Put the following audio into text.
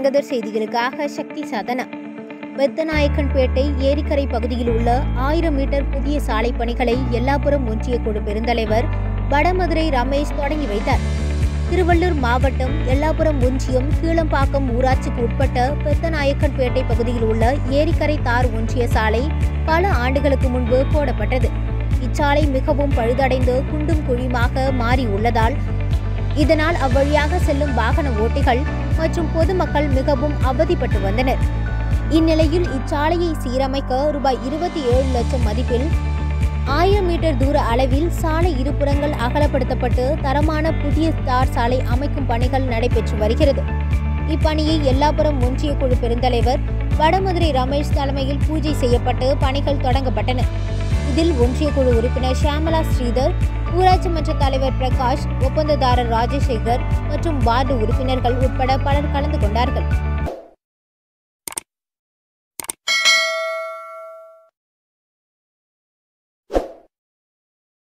அரங்கதர் செய்திகளுக்காக சக்தி சாதனா பெத்தநாயக்கன்பேட்டை ஏரிக்கரை பகுதியில் உள்ள ஆயிரம் மீட்டர் புதிய சாலை பணிகளை எல்லாப்புறம் ஒன்றிய குழு பெருந்தலைவர் வடமதுரை ரமேஷ் தொடங்கி வைத்தார் திருவள்ளூர் மாவட்டம் எல்லாப்புரம் ஒன்றியம் கீழம்பாக்கம் ஊராட்சிக்கு உட்பட்ட பெத்தநாயக்கன்பேட்டை பகுதியில் உள்ள ஏரிக்கரை தார் ஒன்றிய சாலை பல ஆண்டுகளுக்கு முன்பு போடப்பட்டது இச்சாலை மிகவும் பழுதடைந்து குண்டும் குழியுமாக மாறி உள்ளதால் இதனால் அவ்வழியாக செல்லும் வாகன ஓட்டிகள் மற்றும் பொதுமக்கள் மிகவும் அவதிப்பட்டு வந்தனர் இந்நிலையில் இச்சாலையை சீரமைக்க ரூபாய் இருபத்தி ஏழு லட்சம் மதிப்பில் ஆயிரம் மீட்டர் தூர அளவில் சாலை இருபுறங்கள் அகலப்படுத்தப்பட்டு தரமான புதிய தார் சாலை அமைக்கும் பணிகள் நடைபெற்று வருகிறது இப்பணியை எல்லாப்புறம் ஒன்றிய குழு பெருந்தலைவர் வடமதுரை ரமேஷ் தலைமையில் பூஜை செய்யப்பட்டு பணிகள் தொடங்கப்பட்டன இதில் ஒன்றிய குழு உறுப்பினர் ஷியாமலா ஸ்ரீதர் ஊராட்சி மன்ற தலைவர் பிரகாஷ் ஒப்பந்ததாரர் ராஜசேகர் மற்றும் வார்டு உறுப்பினர்கள் உட்பட பலர் கலந்து கொண்டார்கள்